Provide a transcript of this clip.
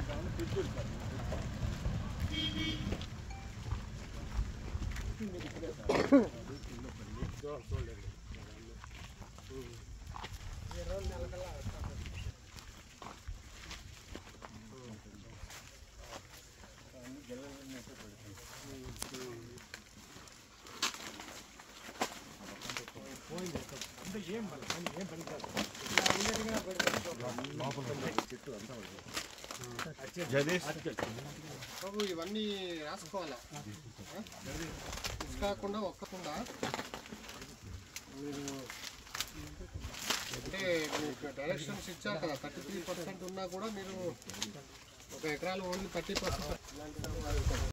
బాబు ఇవన్నీ రాసుకోవాలా ఆ? మిస్ కాకుండా ఒక్కకుండా మీరు అంటే మీకు డైరెక్షన్స్ ఇచ్చారు కదా థర్టీ త్రీ పర్సెంట్ ఉన్నా కూడా మీరు ఒక ఎకరాలు ఓన్లీ థర్టీ పర్సెంట్